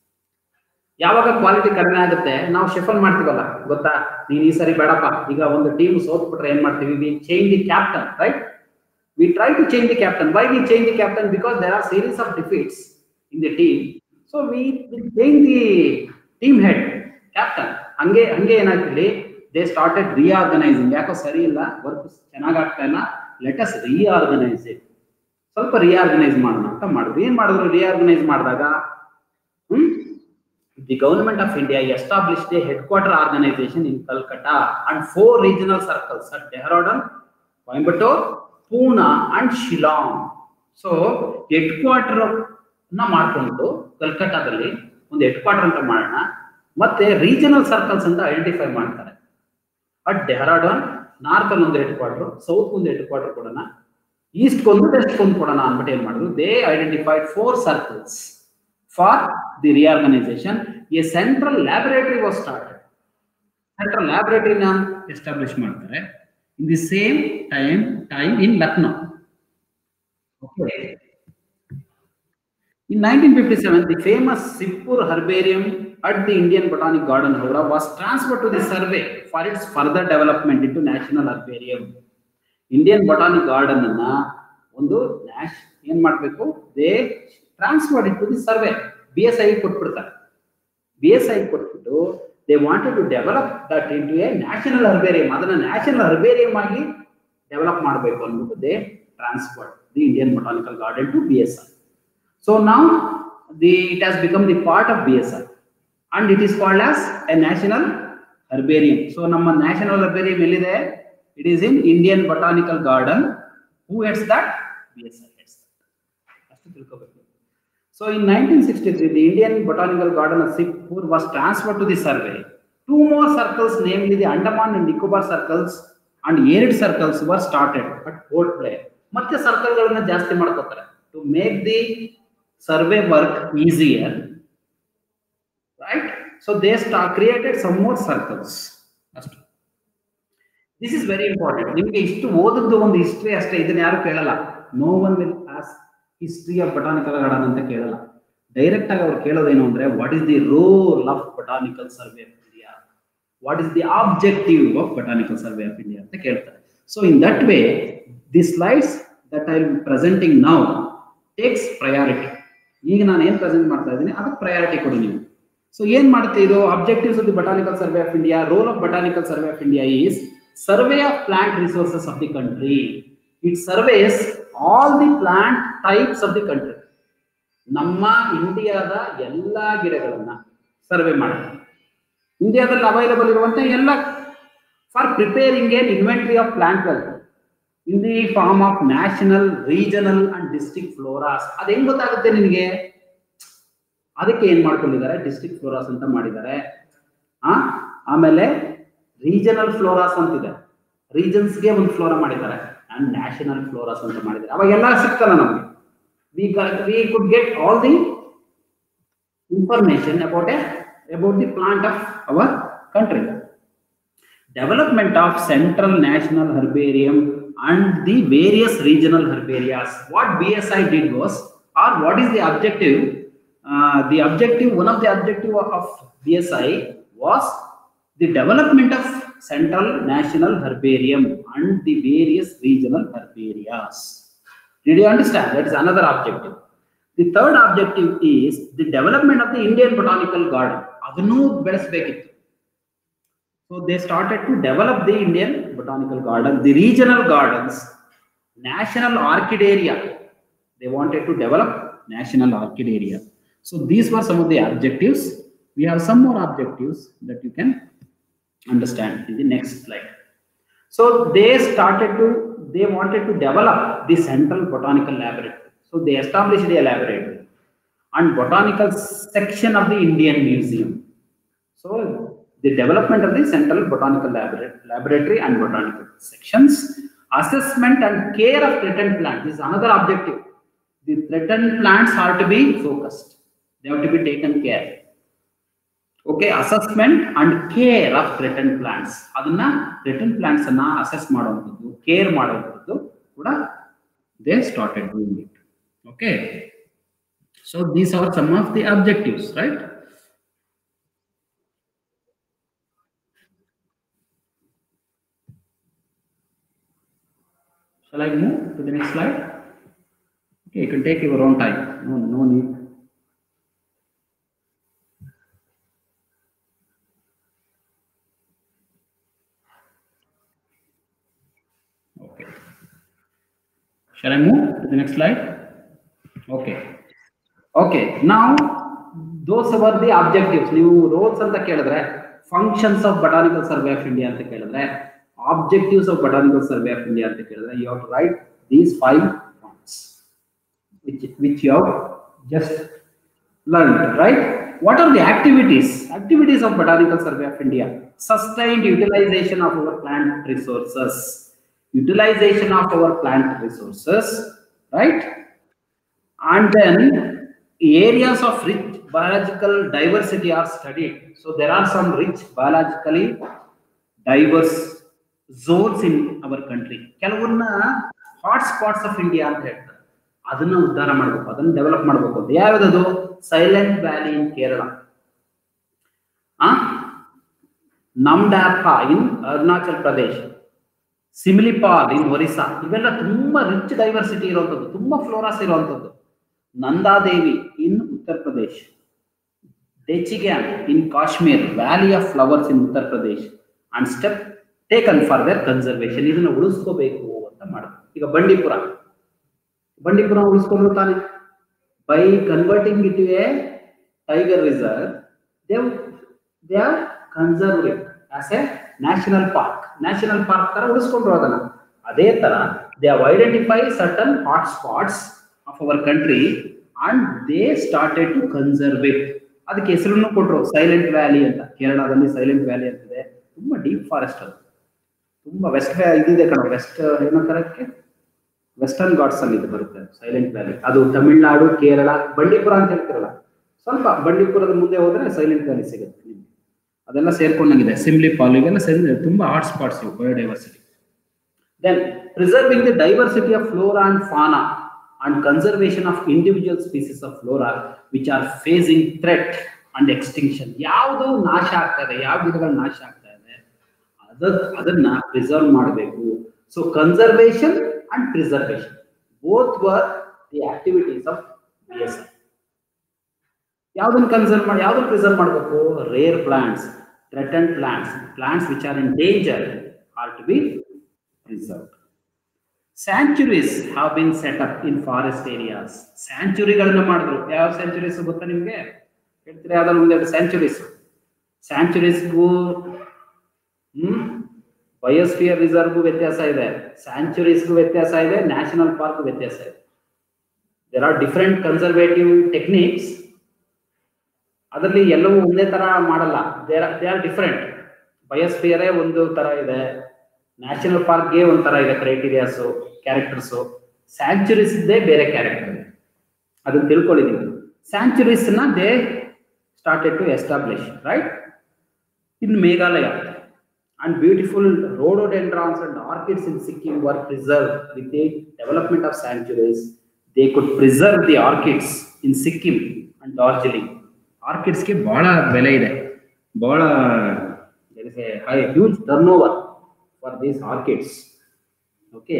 ಯಾವಾಗ quality ಕಡಿಮೆ ಆಗುತ್ತೆ ನಾವು shuffle ಮಾಡ್ತೀವಲ್ಲ ಗೊತ್ತಾ ನೀನ್ ಈ ಸರಿ ಬೇಡಪ್ಪ ಈಗ ಒಂದು ಟೀಮ್ ಸೋತ್ಬಿಟ್ರೆ ಏನ್ ಮಾಡ್ತೀವಿ we change the captain right we try to change the captain. Why we change the captain? Because there are series of defeats in the team. So we, we change the team head, captain. ಹಂಗೆ ಹಂಗೆ ಏನಾಗ್ತಿಲ್ಲಿ they started ರಿಆರ್ಗನೈಸಿಂಗ್ ಯಾಕೋ ಸರಿ ಇಲ್ಲ work ಚೆನ್ನಾಗ್ ಆಗ್ತಾ ಇಲ್ಲ let us reorganise it ಸ್ವಲ್ಪ reorganise ಮಾಡೋಣ ಅಂತ ಮಾಡಿದ್ರು ಏನ್ ಮಾಡಿದ್ರು ರಿಆರ್ಗನೈಸ್ ಮಾಡಿದಾಗ hmm the government of India established a headquarter organisation in Calcutta and four regional circles at Dehradun Coimbatore Poona and Shillong so headquarter ನ ಮಾಡ್ಕೊಂಡು ಕಲ್ಕಟ್ಟಾದಲ್ಲಿ ಒಂದು ಹೆಡ್ ಕ್ವಾರ್ಟರ್ ಅಂತ ಮಾಡೋಣ ಮತ್ತೆ ರೀಜನಲ್ ಸರ್ಕಲ್ಸ್ ಅಂತ ಐಡೆಂಟಿಫೈ ಮಾಡ್ತಾರೆ ಅಟ್ ಡೆಹರಾಡನ್ ನಾರ್ತ್ ಅಲ್ಲಿ ಒಂದು ಹೆಡ್ ಕ್ವಾರ್ಟರ್ ಸೌತ್ ಒಂದು ಹೆಡ್ ಕ್ವಾರ್ಟರ್ ಕೊಡೋಣ ಈಸ್ಟ್ ಒಂದು ವೆಸ್ಟ್ ಒಂದು ಕೊಡೋಣ ಅಂದ್ಬಿಟ್ಟು ಏನ್ ಮಾಡಿದ್ರು they identified four circles for the reorganisation a central laboratory was started central ಲ್ಯಾಬೊರೇಟರಿನ ಎಸ್ಟಾಬ್ಲಿಷ್ ಮಾಡ್ತಾರೆ in the same time time in Lucknow. Okay. In 1957, the famous Sipur Herbarium at the Indian Botanic Garden, Howrah, was transferred to the survey for its further development into National Herbarium. Indian botanic garden ಅನ್ನ ಒಂದು ನ್ಯಾಷ್ ಏನ್ ಮಾಡ್ಬೇಕು they transfer it to the survey B S I ಕೊಟ್ಬಿಡ್ತಾರೆ B S I ಕೊಟ್ಬಿಟ್ಟು they wanted to develop that into a national herbarium ಅದನ್ನ national herbarium ಆಗಿ develop ಮಾಡಬೇಕು ಅಂದ್ಬಿಟ್ಟು they transfer the Indian botanical garden to B S I so ನಾವು the it has become the part of B S I and it is called as a national herbarium so ನಮ್ಮ national herbarium ಎಲ್ಲಿದೆ it is in Indian botanical garden who heads that B S I heads ಅಷ್ಟು ತಿಳ್ಕೋಬೇಕು So in 1963, the Indian Botanical Garden of Sipur was transferred to the survey. Two more circles, namely the Andaman and Nicobar circles and Arid circles were started at Port Blair. ಮತ್ತೆ ಸರ್ಕಲ್ಗಳನ್ನ ಜಾಸ್ತಿ ಮಾಡ್ಕೋತಾರೆ to make the survey work easier right so they ಸ್ಟಾ created some more circles ಅಷ್ಟು this is very important ನಿಮಗೆ ಇಷ್ಟು ಓದದ್ದು ಒಂದು ಹಿಸ್ಟ್ರಿ ಅಷ್ಟೇ ಇದನ್ನ ಯಾರು ಕೇಳಲ್ಲ no one will ask history of botanical garden ಅಂತ ಕೇಳಲ್ಲ ಡೈರೆಕ್ಟ್ ಆಗಿ ಅವ್ರು ಕೇಳೋದೇನು ಅಂದ್ರೆ what is the role of botanical survey of India what is the objective of botanical survey of India ಅಂತ ಕೇಳ್ತಾರೆ so in that way the slides that I presenting now takes priority ಈಗ ನಾನು ಏನ್ present ಮಾಡ್ತಾ ಇದ್ದೀನಿ ಅದಕ್ಕೆ priority ಕೊಡಿ ನೀವು ಸೊ ಏನ್ ಮಾಡುತ್ತೆ ಇದು objectives of the botanical survey of India role of botanical survey of India is survey of plant resources of the country it surveys all the plant types of the country ನಮ್ಮ ಇಂಡಿಯಾದ ಎಲ್ಲಾ ಗಿಡಗಳನ್ನ survey ಮಾಡುತ್ತೆ ಇಂಡಿಯಾದಲ್ಲಿ available ಇರುವಂತ ಎಲ್ಲ for preparing ಏನ್ inventory of plant wealth in the form of national regional and district floras ಅದ್ ಹೆಂಗ್ ಗೊತ್ತಾಗುತ್ತೆ ನಿನಗೆ ಅದಕ್ಕೆ ಏನ್ ಮಾಡ್ಕೊಂಡಿದ್ದಾರೆ ಡಿಸ್ಟ್ರಿಕ್ಟ್ ಫ್ಲೋರಾಸ್ ಅಂತ ಮಾಡಿದ್ದಾರೆ ಆ ಆಮೇಲೆ ರೀಜನಲ್ ಫ್ಲೋರಾಸ್ ಅಂತಿದೆ ರೀಜನ್ಸ್ಗೆ ಒಂದು ಫ್ಲೋರಾ ಮಾಡಿದ್ದಾರೆ ಅಂಡ್ ನ್ಯಾಷನಲ್ ಫ್ಲೋರಾಸ್ ಅಂತ ಮಾಡಿದ್ದಾರೆ ಅವಾಗೆಲ್ಲ ಸಿಗ್ತಲ್ಲ ನಮಗೆ we got, we could get all the information about a about the plant of our country development of central national herbarium and the various regional herbarias what bsi did was or what is the objective uh, the objective one of the objective of bsi was the development of central national herbarium and the various regional herbarias did you understand? That is another objective. The third objective is the development of the Indian botanical garden. ಅದನ್ನೂ ಬೆಳೆಸಬೇಕಿತ್ತು so they started to develop the Indian botanical garden the regional gardens national orchid area they wanted to develop national orchid area so these were some of the objectives we have some more objectives that you can understand in the next slide So they started to, they wanted to develop the central botanical laboratory. So they established a laboratory and botanical section of the Indian Museum. So the development of the central botanical laboratory, laboratory and botanical sections, assessment and care of threatened plants this is another objective. The threatened plants are to be focused. They have to be taken care. Okay assessment and care of threaten plants ಅದನ್ನ threaten plants ಅನ್ನ assess ಮಾಡುವಂಥದ್ದು care ಮಾಡುವಂಥದ್ದು ಕೂಡ they started doing it okay so these are some of the objectives right Shall I move to the next slide? Okay, you can take your own time. No, no need. Okay. Shall I move to the next slide? Okay. Okay. Now, those were the objectives. ನೀವು roles ಅಂತ ಕೇಳಿದ್ರೆ functions of botanical survey of India ಅಂತ ಕೇಳಿದ್ರೆ objectives of botanical survey of India ಅಂತ ಕೇಳಿದ್ರೆ you have to write these five points which which you have just learned, right? What are the activities? Activities of Botanical Survey of India. Sustained utilization of our plant resources. Utilization of our plant resources, right? And then areas of rich biological diversity are studied. So there are some rich biologically diverse zones in our country. ಕೆಲವನ್ನ hot spots of India ಅಂತ ಹೇಳ್ತಾರೆ ಅದನ್ನ ಉದ್ಧಾರ ಮಾಡಬೇಕು ಅದನ್ನ develop ಮಾಡಬೇಕು ಅಂತ ಯಾವ್ದದು ಸೈಲೆಂಟ್ ವ್ಯಾಲಿ ಇನ್ ಕೇರಳ ಆ ನಮ್ಡಾಪ ಇನ್ ಅರುಣಾಚಲ್ ಪ್ರದೇಶ್ ಸಿಮಿಲಿಪಾಲ್ ಇನ್ ಒರಿಸ್ಸಾ ಇವೆಲ್ಲ ತುಂಬಾ ರಿಚ್ ಡೈವರ್ಸಿಟಿ ಇರುವಂತದ್ದು ತುಂಬಾ ಫ್ಲೋರಾಸ್ ಇರುವಂತದ್ದು Nanda Devi in Uttar Pradesh Dachigam in Kashmir valley of flowers in Uttar Pradesh and step taken for their conservation ಇದನ್ನ ಉಳಿಸ್ಕೋಬೇಕು ಅಂತ ಮಾಡೋದು ಈಗ ಬಂಡೀಪುರ ಬಂಡೀಪುರ ಉಳಿಸ್ಕೊಂಡ್ರು ತಾನೆ by converting it a tiger reserve ದೇವ್ they are conserve it as a national park national park ತರ ಉಳಿಸ್ಕೊಂಡ್ರು ಅದನ್ನ ಅದೇ ತರ they have identify certain hot spots of our country and they started to conserve it ಅದಕ್ಕೆ ಹೆಸರನ್ನು ಕೊಟ್ರು silent valley ಅಂತ ಕೇರಳದಲ್ಲಿ ಸೈಲೆಂಟ್ ವ್ಯಾಲಿ ಅಂತಿದೆ ತುಂಬಾ ಡೀಪ್ ಫಾರೆಸ್ಟ್ ಅದು ತುಂಬಾ ವೆಸ್ಟ್ ಇದಿದೆ ಕಣ ವೆಸ್ಟ್ ಏನಂತಾರೆ ಅದಕ್ಕೆ ವೆಸ್ಟರ್ನ್ ಘಾಟ್ಸ್ ಅಲ್ಲಿ ಇದು ಬರುತ್ತೆ ಸೈಲೆಂಟ್ ವ್ಯಾಲಿ ಅದು ತಮಿಳ್ನಾಡು ಕೇರಳ ಬಂಡೀಪುರ ಅಂತ ಹೇಳ್ತಿರಲ್ಲ ಸ್ವಲ್ಪ ಬಂಡೀಪುರದ ಮುಂದೆ ಹೋದ್ರೆ ಸೈಲೆಂಟ್ ವ್ಯಾಲಿ ಸಿಗುತ್ತೆ ನಿಮ್ಗೆ ಅದೆಲ್ಲ ಸೇರ್ಕೊಂಡಂಗಿದೆ ಸಿಮ್ಲಿ ಪಾಲ್ ಇವೆಲ್ಲ ಸೇರಿದ್ರೆ ತುಂಬಾ ಹಾಟ್ ಸ್ಪಾಟ್ಸ್ ಇವು biodiversity then preserving the diversity of flora and fauna and conservation of individual species of flora which are facing threat and extinction ಯಾವುದು ನಾಶ ಆಗ್ತಾ ಇದೆ ಯಾವ ಗಿಡಗಳು ನಾಶ ಆಗ್ತಾ ಇದೆ ಅದ ಅದನ್ನ ಪ್ರಿಸರ್ವ್ ಮಾಡಬೇಕು so conservation and preservation both were the activities of B S I ಯಾವ್ದನ್ನ ಕನ್ಸರ್ವ್ ಮಾಡಿ ಯಾವ್ದನ್ನ ಪ್ರಿಸರ್ವ್ ಮಾಡಬೇಕು rare plants threaten plants plants which are in danger are to be preserved sanctuaries have been set up in forest areas ಸ್ಯಾಂಚುರಿಗಳನ್ನ ಮಾಡಿದ್ರು ಯಾವ sanctuaries ಗೊತ್ತಾ ನಿಮ್ಗೆ ಹೇಳ್ತೀರಾ ಯಾವ್ದಾದ್ರು ಒಂದೆರಡು ಸ್ಯಾಂಚುರೀಸ್ ಸ್ಯಾಂಚುರೀಸ್ಗೂ ಹ್ಮ್ ಬಯೋಸ್ಫಿಯರ್ ರಿಸರ್ವ್ಗೂ ವ್ಯತ್ಯಾಸ ಇದೆ ಸ್ಯಾಂಚುರೀಸ್ಗೂ ವ್ಯತ್ಯಾಸ ಇದೆ ನ್ಯಾಷನಲ್ ಪಾರ್ಕ್ ವ್ಯತ್ಯಾಸ ಇದೆ there are different conservative techniques ಅದರಲ್ಲಿ ಎಲ್ಲವೂ ಒಂದೇ ತರ ಮಾಡಲ್ಲ ದೇರ್ ದೇ ಆರ್ ಡಿಫರೆಂಟ್ ಬಯೋಸ್ಫಿಯರೇ ಒಂದು ತರ ಇದೆ ನ್ಯಾಷನಲ್ ಪಾರ್ಕ್ಗೆ ಒಂಥರ ಇದೆ ಕ್ರೈಟೀರಿಯಾಸು ಕ್ಯಾರೆಕ್ಟರ್ಸು ಸ್ಯಾಂಚುರೀಸ್ ಇದ್ದೇ ಬೇರೆ ಕ್ಯಾರೆಕ್ಟರ್ ಇದೆ ಅದನ್ನ ತಿಳ್ಕೊಳ್ಳಿ ನೀವು ಸ್ಯಾಂಚುರೀಸ್ ನ they started to establish right in Meghalaya and beautiful rhododendrons and orchids in Sikkim were preserved with the development of sanctuaries. They could preserve the orchids in Sikkim and Darjeeling. Orchids ಗೆ ಬಹಳ ಬೆಲೆ ಇದೆ ಬಹಳ there is a high, huge turnover for these orchids. Okay.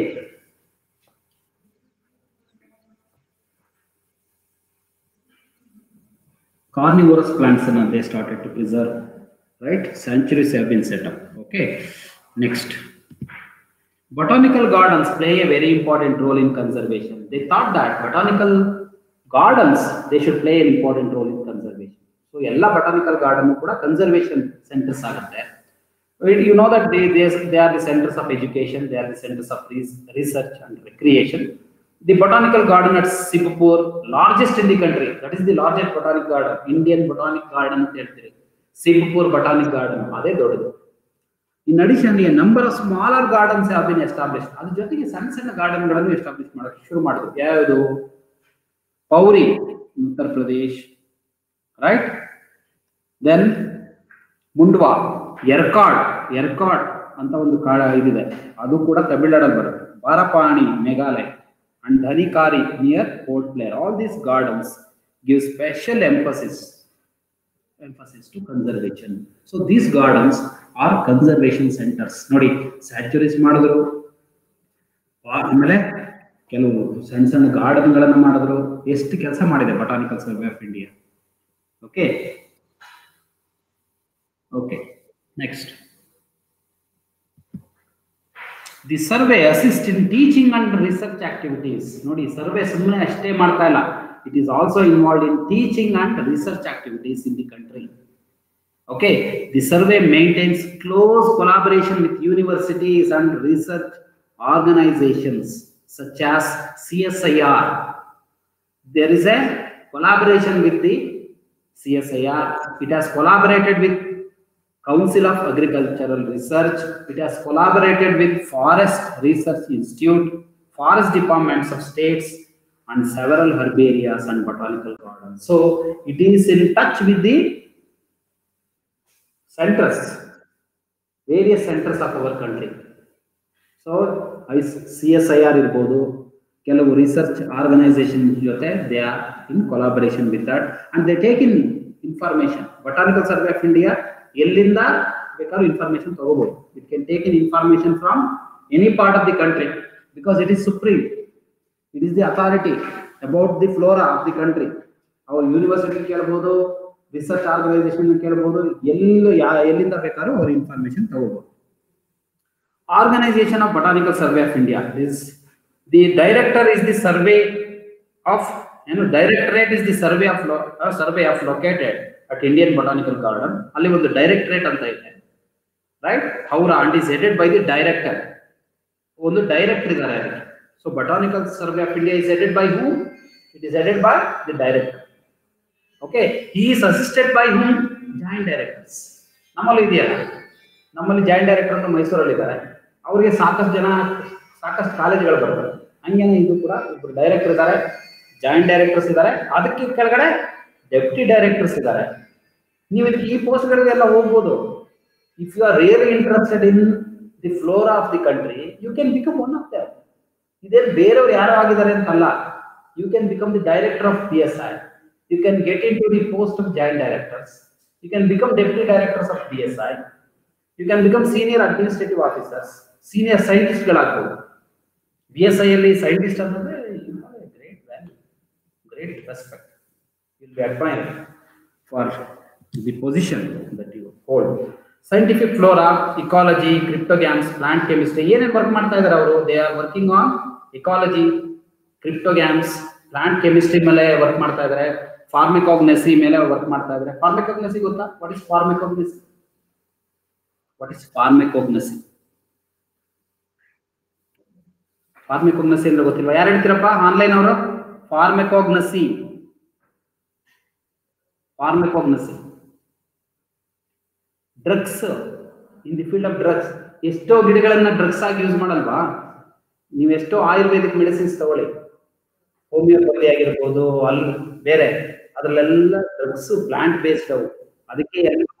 Carnivorous plants and they started to preserve right? Sanctuaries have been set up. Okay, next. Botanical gardens play a very important role in conservation. They thought that botanical gardens they should play an important role in conservation. So ಎಲ್ಲ botanical garden ಕೂಡ conservation centers ಆಗುತ್ತೆ. You know that they, they, they are the centers of education, they are the centers of res- research and recreation. The botanical garden at Singapore, largest in the country, that is the largest botanic garden, Indian botanic garden ಅಂತ ಹೇಳ್ತೀರಿ. Singapore ಬಟಾನಿಕ್ garden ಅದೇ ದೊಡ್ಡದು in addition a number of smaller gardens have been establish ಅದ್ರ ಜೊತೆಗೆ ಸಣ್ಣ ಸಣ್ಣ garden ಗಳನ್ನು establish ಮಾಡೋಕೆ ಶುರು ಮಾಡಿದ್ರು ಯಾವುದು ಪೌರಿ ಉತ್ತರ ಪ್ರದೇಶ್ ರೈಟ್ ದೆನ್ ಮುಂಡ್ವಾ ಎರ್ಕಾಡ್ ಎರ್ಕಾಡ್ ಅಂತ ಒಂದು ಕಾಡ ಇದಿದೆ ಅದು ಕೂಡ ತಮಿಳ್ನಾಡಲ್ಲಿ ಬರುತ್ತೆ Barapani Meghalaya and Dhanikhari near Port Blair all these gardens give special emphasis emphasis to conservation. So these gardens are conservation centers. ನೋಡಿ ಸ್ಯಾಚುರೀಸ್ ಮಾಡಿದ್ರು ಆ- ಆಮೇಲೆ ಕೆಲವು ಸಣ್ಣ ಸಣ್ಣ ಗಾರ್ಡನ್ಗಳನ್ನು ಮಾಡಿದ್ರು ಎಷ್ಟು ಕೆಲಸ ಮಾಡಿದೆ botanical survey of India okay okay next the survey assist in teaching and research activities ನೋಡಿ ಸರ್ವೆ ಸುಮ್ಮನೆ ಅಷ್ಟೇ ಮಾಡ್ತಾ ಇಲ್ಲ it is also involve in teaching and research activities in the country Okay, the survey maintains close collaboration with universities and research organizations such as CSIR. There is a collaboration with the CSIR. It has collaborated with Council of Agricultural Research. It has collaborated with Forest Research Institute, forest departments of states, and several herbarias and botanical gardens. So it is in touch with the centers, various centers of our country. So I C S I R ಇರ್ಬೋದು ಕೆಲವು research organisation ಜೊತೆ they are in collaboration with that and they take in information botanical survey of India ಎಲ್ಲಿಂದ ಬೇಕಾದ್ರೂ information ತಗೋಬಹುದು it can take in information from any part of the country because it is supreme it is the authority about the flora of the country ಅವ್ರ university ಕೇಳ್ಬೋದು research organisation ಕೇಳ್ಬೋದು ಎಲ್ಲಿ ಯಾ ಎಲ್ಲಿಂದ ಬೇಕಾದ್ರೂ ಅವ್ರ ಇನ್ಫಾರ್ಮೇಶನ್ ತಗೋಬಹುದು Organization of Botanical Survey of India. This the director is the survey of you know directorate is the survey of lo, uh, survey of located at Indian Botanical Garden. ಅಲ್ಲಿ ಒಂದು directorate ಅಂತ ಇದೆ right ಅವರ and is headed by the director ಒಂದು director ಇದ್ದಾರೆ ಅದಕ್ಕೆ so botanical survey of India is headed by who it is headed by the director okay he is assisted by whom joint directors ನಮ್ಮಲ್ಲಿ ಇದೆಯಲ್ಲ ನಮ್ಮಲ್ಲಿ joint director ಅಂತ ಮೈಸೂರಲ್ಲಿ ಇದ್ದಾರೆ ಅವರಿಗೆ ಸಾಕಷ್ಟು ಜನ ಸಾಕಷ್ಟು ಕಾಲೇಜುಗಳು ಬರ್ತವೆ ಹಂಗೇನೆ ಇದು ಕೂಡ ಇಬ್ಬರು ಡೈರೆಕ್ಟರ್ ಇದ್ದಾರೆ ಜಾಯಿಂಟ್ ಡೈರೆಕ್ಟರ್ಸ್ ಇದ್ದಾರೆ ಅದಕ್ಕೆ ಕೆಳಗಡೆ ಡೆಪ್ಟಿ ಡೈರೆಕ್ಟರ್ಸ್ ಇದ್ದಾರೆ ನೀವು ಇದಕ್ಕೆ ಈ ಪೋಸ್ಟ್ಗಳಿಗೆಲ್ಲ ಹೋಗ್ಬೋದು if you are really interested in the floor of the country you can become one of them ಇದೇನು ಬೇರೆಯವ್ರು ಯಾರು ಆಗಿದ್ದಾರೆ ಅಂತಲ್ಲ you can become the director of P S I you can get into the post of joint directors you can become deputy directors of P S I you can become senior administrative officers senior ಸೈಂಟಿಸ್ಟ್ಗಳಾಗ್ಬೋದು B S I ಅಲ್ಲಿ scientist ಅಂತಂದ್ರೆ great value great respect. You'll be admired for the position that you hold. Scientific flora, ecology, cryptogams, plant chemistry, ಏನೇನು work ಮಾಡ್ತಾ ಇದಾರೆ ಅವರು they are working on ecology cryptogams plant chemistry ಮೇಲೆ work ಮಾಡ್ತಾ ಇದಾರೆ pharmacognosy ಮೇಲೆ work ಮಾಡ್ತಾ ಇದಾರೆ ಫಾರ್ಮಿಕಾಗ್ನೆಸಿ ಗೊತ್ತಾ what is pharmacognosy what is pharmacognosy pharmacognosy ಅಂದ್ರೆ ಗೊತ್ತಿಲ್ವಾ ಯಾರು ಹೇಳ್ತೀರಪ್ಪ ಆನ್ಲೈನ್ ಅವರು pharmacognosy pharmacognosy drugs in the field of drugs ಎಷ್ಟೋ ಗಿಡಗಳನ್ನ ಡ್ರಗ್ಸ್ ಆಗಿ ಯೂಸ್ ಮಾಡಲ್ವಾ ನೀವು ಎಷ್ಟೋ ಆಯುರ್ವೇದಿಕ್ ಮೆಡಿಸಿನ್ಸ್ ತಗೊಳ್ಳಿ ಹೋಮಿಯೋಪತಿ ಆಗಿರ್ಬೋದು ಅಲ್ಲಿ ಬೇರೆ ಅದ್ರಲ್ಲೆಲ್ಲ ಡ್ರಗ್ಸ್ ಪ್ಲಾಂಟ್ ಬೇಸ್ಡ್ ಅವು ಅದಕ್ಕೆ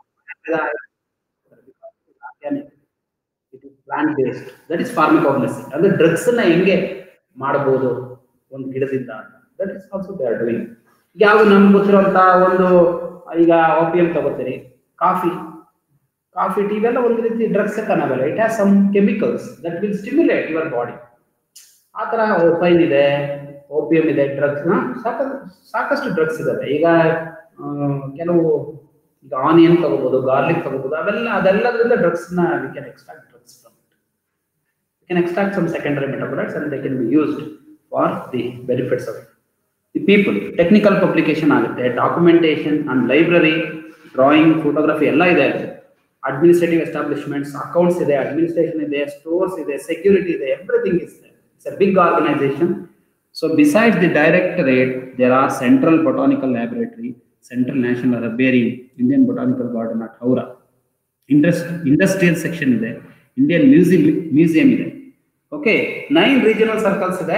plant based that is pharmacognosy ಅಂದ್ರೆ ಡ್ರಗ್ಸ್ ನ ಹೆಂಗೆ ಮಾಡಬಹುದು ಒಂದು ಗಿಡದಿಂದ that is also they are doing ಯಾವ್ದು ನಮ್ಗೆ ಗೊತ್ತಿರುವಂತ ಒಂದು ಈಗ ಓಪಿಯಂ ತಗೋತೀರಿ ಕಾಫಿ ಕಾಫಿ ಟೀ ಇವೆಲ್ಲ ಒಂದು ರೀತಿ ಡ್ರಗ್ಸ್ ಕನ್ನಬಲ್ಲ it has some chemicals that will stimulate your body ಆ ತರ ಫೈನ್ ಇದೆ ಓಪಿಯಂ ಇದೆ ಡ್ರಗ್ಸ್ ಸಾಕಷ್ಟು ಸಾಕಷ್ಟು ಡ್ರಗ್ಸ್ ಇದಾವೆ ಈಗ ಆ, ಕೆಲವು ಈಗ ಆನಿಯನ್ ತಗೋಬಹುದು ಗಾರ್ಲಿಕ್ ತಗೋಬಹುದು ಅವೆಲ್ಲ ಅದೆಲ್ಲದರಿಂದ ಡ್ರಗ್ಸ್ ನ we can extract drugs from it we can extract some secondary metabolites and they can be used for the benefits of the people technical publication ಆಗುತ್ತೆ documentation and library drawing photography ಎಲ್ಲ ಇದೆ administrative establishments accounts ಇದೆ administration ಇದೆ stores ಇದೆ security ಇದೆ everything is it's a big organisation so besides the directorate there are central botanical laboratory central national herbarium Indian botanical garden at Howrah ಇಂಡಸ್ಟ್ industrial section ಇದೆ Indian museum museum ಇದೆ okay nine regional circles ಇದೆ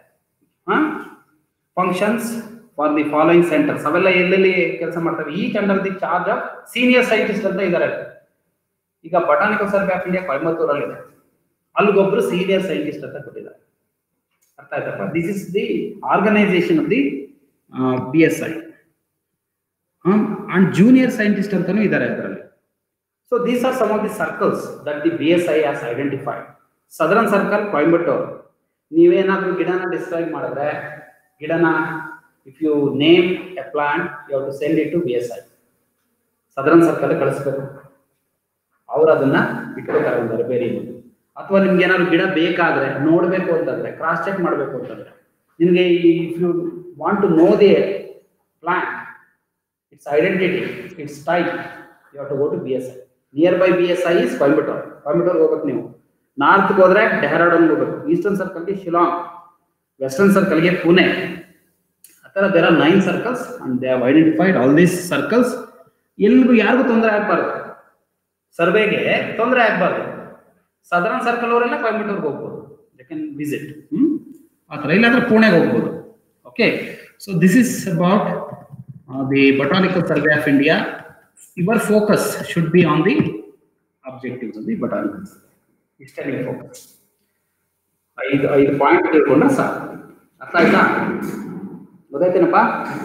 functions for the following centres ಅವೆಲ್ಲ ಎಲ್ಲೆಲ್ಲಿ ಕೆಲಸ ಮಾಡ್ತವೆ each under the charge of senior scientist ಅಂತ ಇದ್ದಾರೆ ಈಗ ಬಟಾನಿಕಲ್ ಸರ್ವೆ ಆಫ್ ಇಂಡಿಯಾ ಕೊಯಮತ್ತೂರಲ್ಲಿ ಇದೆ ಅಲ್ಲಿಗೊಬ್ರು ಸೀನಿಯರ್ ಸೈಂಟಿಸ್ಟ್ ಅಂತ ಕೊಟ್ಟಿದ್ದಾರೆ ಅರ್ಥ ಆಯ್ತಪ್ಪ this is the organisation of the B S I and junior scientist ಅಂತಾನೂ ಇದ್ದಾರೆ ಅದರಲ್ಲಿ so these are some of the circles that the B S I has identified southern circle Coimbatore ನೀವೇನಾದ್ರೂ ಗಿಡನ ಡಿಸ್ಕ್ರೈಬ್ ಮಾಡಿದ್ರೆ ಗಿಡನ if you name a plant you to send it to B S I southern circle ಕಳಿಸ್ಬೇಕು ಅವ್ರು ಅದನ್ನ ಇಟ್ಕೋತಾರೆ ಒಂದು repair ಅಥವಾ ನಿಮ್ಗೆ ಏನಾದ್ರು ಗಿಡ ಬೇಕಾದ್ರೆ ನೋಡ್ಬೇಕು ಅಂತಂದ್ರೆ ಕ್ರಾಸ್ ಚೆಕ್ ಮಾಡ್ಬೇಕು ಅಂತಂದ್ರೆ ನಿಮ್ಗೆ if you want to know the plant its identity its type you have to go to B S I nearby B S I is Coimbatore ಕೊಯಂಬಟೂರ್ಗೆ ಹೋಗ್ಬೇಕು ನೀವು ನಾರ್ತ್ಗೆ ಹೋದ್ರೆ ಡೆಹರಾಡೂನ್ಗೆ ಹೋಗ್ಬೇಕು ಈಸ್ಟರ್ನ್ ಸರ್ಕಲ್ಗೆ ಶಿಲಾಂಗ್ ವೆಸ್ಟರ್ನ್ ಸರ್ಕಲ್ಗೆ ಪುಣೆ ಆ ಥರ there are nine circles and they have identified all these circles ಎಲ್ರಿಗೂ ಯಾರಿಗೂ ತೊಂದರೆ ಆಗ್ಬಾರ್ದು ಸರ್ವೆಗೆ ತೊಂದರೆ ಆಗ್ಬಾರ್ದು ಸದರನ್ ಸರ್ಕಲ್ ಅವರೆಲ್ಲ ಕೊಯಂಬಟೂರ್ಗೆ ಹೋಗ್ಬೋದು ದೇ ಕ್ಯಾನ್ ವಿಸಿಟ್ ಹ್ಮ್ ಆ ಥರ ಇಲ್ಲಾಂದ್ರೆ ಪುಣೆಗೆ ಹೋಗ್ಬೋದು okay so this is about the botanical survey of India your focus should be on the objectives of the botanical survey ಇಷ್ಟೇ ನಿಮ್ಮ ಫೋಕಸ್ ಐದು ಐದು ಪಾಯಿಂಟ್ ತಿಳ್ಕೊಂಡ್ರೆ ಸಾಕು ಅರ್ಥ ಆಯ್ತಾ ಗೊತ್ತಾಯ್ತೇನಪ್ಪ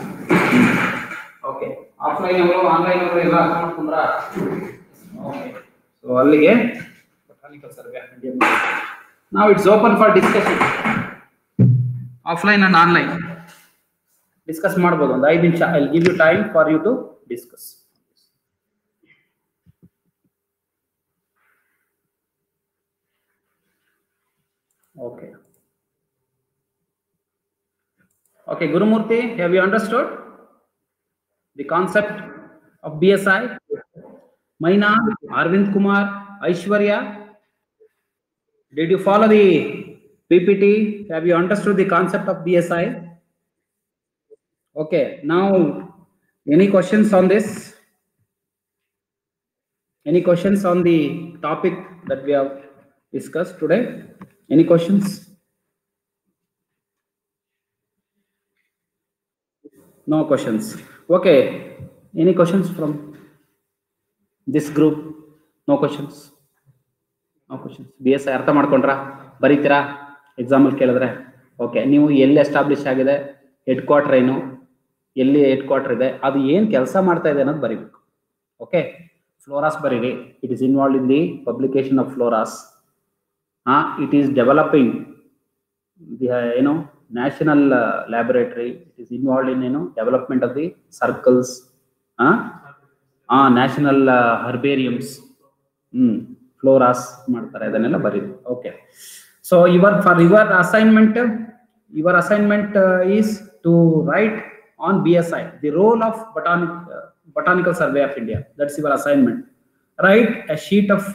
ಓಕೆ ಆಫ್ಲೈನ್ ಅವರು ಆನ್ಲೈನ್ ಅವರು ಎಲ್ಲ ಅರ್ಥ ಮಾಡ್ಕೊಂಡ್ರ ಓಕೆ ಸೊ ಅಲ್ಲಿಗೆ ಬೊಟಾನಿಕಲ್ ಸರ್ವೆ ಆಫ್ ಇಂಡಿಯಾ ನಾವು it's open for discussion offline and online discuss ಮಾಡ್ಬೋದು ಒಂದು ಐದು ನಿಮಿಷ I give you time for you to discuss Okay. Okay, Gurumurthy, have you understood the concept of BSI? Maina, Arvind Kumar, Aishwarya, did you follow the PPT? Have you understood the concept of BSI? Okay, now any questions on this? Any questions on the topic that we have discussed today? Any questions? No questions. Okay. Any questions from this group? No questions. No questions. B S I ಅರ್ಥ ಮಾಡ್ಕೊಂಡ್ರಾ ಬರೀತೀರಾ example ಕೇಳಿದ್ರೆ okay ನೀವು ಎಲ್ಲಿ establish ಆಗಿದೆ head quarter ಏನು ಎಲ್ಲಿ head quarter ಇದೆ ಅದು ಏನು ಕೆಲಸ ಮಾಡ್ತಾ ಇದೆ ಅನ್ನೋದು ಬರೀಬೇಕು ಓಕೆ ಫ್ಲೋರಾಸ್ ಬರೀರಿ it is involve in the publication of floras uh, it is developing the uh, you know national uh, laboratory it is involved in you know development of the circles uh, uh, national uh, herbariums hmm floras ಮಾಡ್ತಾರೆ ಅದನ್ನೆಲ್ಲ ಬರೀರಿ okay so your for your assignment your assignment is to write on B S I the role of botanic botanical survey of India that's your assignment write a sheet of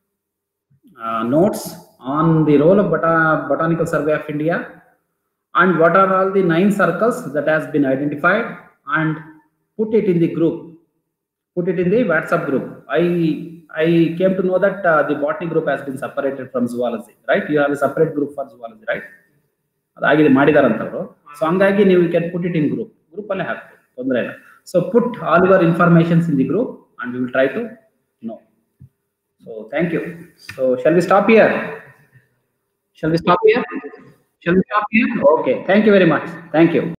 notes on the role of bota- botanical survey of india and what are all the nine circles that has been identified and put it in the group put it in the whatsapp group i i came to know that uh, the botany group has been separated from zoology right you have a separate group for zoology right ಅದಾಗಿದೆ ಮಾಡಿದಾರಂತವ್ರು so ಹಂಗಾಗಿ ನೀವು can put it in group group ಅಲ್ಲೇ ಹಾಕ್ಬೋದು ತೊಂದರೆ ಇಲ್ಲ so put all your informations in the group and we will try to know So thank you. So shall we stop here? Shall we stop here? Shall we stop here? Okay. Thank you very much. Thank you.